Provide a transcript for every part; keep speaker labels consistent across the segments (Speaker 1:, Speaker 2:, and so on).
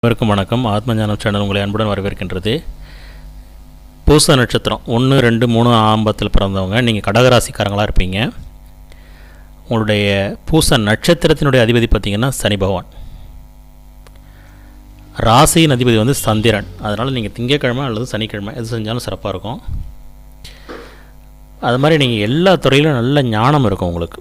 Speaker 1: அனைவருக்கும் வணக்கம் ஆத்மஞானம் சேனல் உங்களை அன்புடன் வரவேற்கின்றது பூச நட்சத்திரம் ஒன்று ரெண்டு மூணு ஆம்பத்தில் பிறந்தவங்க நீங்கள் கடகராசிக்காரங்களாக இருப்பீங்க உங்களுடைய பூச நட்சத்திரத்தினுடைய அதிபதி பார்த்திங்கன்னா சனி பகவான் ராசியின் அதிபதி வந்து சந்திரன் அதனால் நீங்கள் திங்கக்கிழமை அல்லது சனிக்கிழமை எது செஞ்சாலும் சிறப்பாக இருக்கும் அது மாதிரி நீங்கள் எல்லா துறையிலும் நல்ல ஞானம் இருக்கும் உங்களுக்கு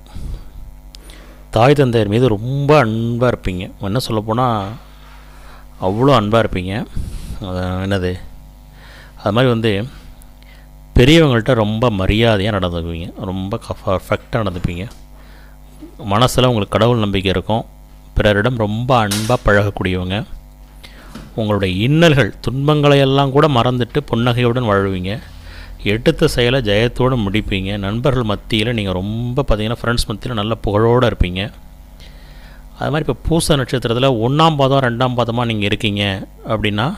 Speaker 1: தாய் தந்தையர் மீது ரொம்ப அன்பாக இருப்பீங்க என்ன சொல்லப்போனால் அவ்வளோ அன்பாக இருப்பீங்க அது என்னது அது மாதிரி வந்து பெரியவங்கள்ட்ட ரொம்ப மரியாதையாக நடந்துக்குவீங்க ரொம்ப பர்ஃபெக்டாக நடந்துப்பீங்க மனசில் உங்களுக்கு கடவுள் நம்பிக்கை இருக்கும் பிறரிடம் ரொம்ப அன்பாக பழகக்கூடியவங்க உங்களுடைய இன்னல்கள் துன்பங்களை எல்லாம் கூட மறந்துட்டு புன்னகையுடன் வாழ்வீங்க எடுத்த செயலை ஜெயத்தோடு முடிப்பீங்க நண்பர்கள் மத்தியில் நீங்கள் ரொம்ப பார்த்தீங்கன்னா ஃப்ரெண்ட்ஸ் மத்தியில் நல்ல புகழோடு இருப்பீங்க அது மாதிரி இப்போ பூச நட்சத்திரத்தில் ஒன்றாம் பாதம் ரெண்டாம் பாதமாக நீங்கள் இருக்கீங்க அப்படின்னா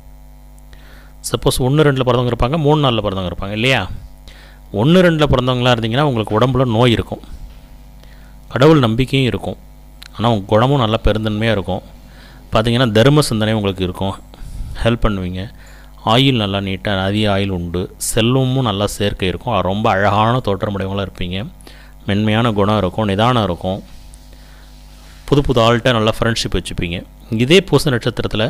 Speaker 1: சப்போஸ் ஒன்று ரெண்டில் பிறந்தவங்க இருப்பாங்க மூணு நாளில் பிறந்தவங்க இருப்பாங்க இல்லையா ஒன்று ரெண்டில் பிறந்தவங்களாக இருந்தீங்கன்னா உங்களுக்கு உடம்புல நோய் இருக்கும் கடவுள் நம்பிக்கையும் இருக்கும் ஆனால் உங்கள் குணமும் நல்லா பெருந்தன்மையாக இருக்கும் பார்த்தீங்கன்னா தர்ம சிந்தனை உங்களுக்கு இருக்கும் ஹெல்ப் பண்ணுவீங்க ஆயில் நல்லா நீட்டாக அதிக ஆயில் உண்டு செல்வமும் நல்லா சேர்க்கை இருக்கும் ரொம்ப அழகான தோற்றமுடையவங்களாக இருப்பீங்க மென்மையான குணம் இருக்கும் நிதானம் இருக்கும் புது புது ஆள்கிட்ட நல்லா ஃப்ரெண்ட்ஷிப் வச்சுப்பீங்க இதே பூச நட்சத்திரத்தில்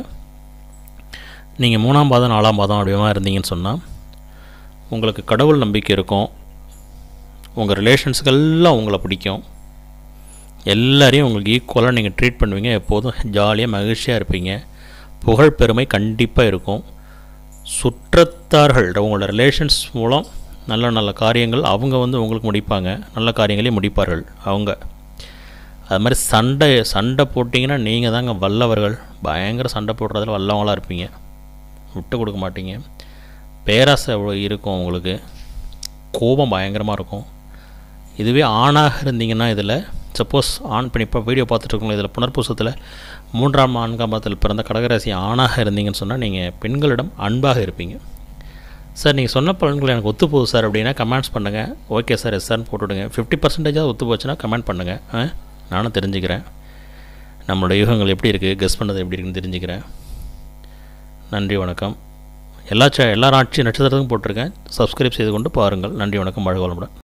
Speaker 1: நீங்கள் மூணாம் பாதம் நாலாம் பாதம் அப்படியமா இருந்தீங்கன்னு சொன்னால் உங்களுக்கு கடவுள் நம்பிக்கை இருக்கும் உங்கள் ரிலேஷன்ஸுக்கெல்லாம் உங்களை பிடிக்கும் எல்லாரையும் உங்களுக்கு ஈக்குவலாக நீங்கள் ட்ரீட் பண்ணுவீங்க எப்போதும் ஜாலியாக மகிழ்ச்சியாக இருப்பீங்க புகழ் பெருமை கண்டிப்பாக இருக்கும் சுற்றத்தார்கள் உங்களோட ரிலேஷன்ஸ் மூலம் நல்ல நல்ல காரியங்கள் அவங்க வந்து உங்களுக்கு முடிப்பாங்க நல்ல காரியங்களையும் முடிப்பார்கள் அவங்க அது மாதிரி சண்டை சண்டை போட்டிங்கன்னா நீங்கள் தாங்க வல்லவர்கள் பயங்கர சண்டை போடுறதுல வல்லவங்களாக இருப்பீங்க விட்டு கொடுக்க மாட்டீங்க பேராசை இருக்கும் உங்களுக்கு கோபம் பயங்கரமாக இருக்கும் இதுவே ஆணாக இருந்தீங்கன்னா இதில் சப்போஸ் ஆண் பண்ணி இப்போ வீடியோ பார்த்துட்ருக்கோங்களா இதில் புனர்பூசத்தில் மூன்றாம் நான்காம் பாதத்தில் பிறந்த கடகராசி ஆணாக இருந்தீங்கன்னு சொன்னால் நீங்கள் பெண்களிடம் அன்பாக இருப்பீங்க சார் நீங்கள் சொன்ன பலன்கள் எனக்கு ஒத்து போகுது சார் அப்படின்னா கமெண்ட்ஸ் பண்ணுங்கள் ஓகே சார் எஸ் சார்னு போட்டுவிடுங்க ஃபிஃப்டி பர்சன்டேஜாக ஒத்து போச்சுன்னா கமெண்ட் பண்ணுங்கள் ஆ நானும் தெரிஞ்சுக்கிறேன் நம்மளோட யூகங்கள் எப்படி இருக்குது கெஸ் பண்ணது எப்படி இருக்குன்னு தெரிஞ்சுக்கிறேன் நன்றி வணக்கம் எல்லா ச எல்லா ஆட்சி நட்சத்திரத்துக்கும் போட்டிருக்கேன் சப்ஸ்கிரைப் செய்து கொண்டு பாருங்கள் நன்றி வணக்கம் வாழ்க வளமுடன்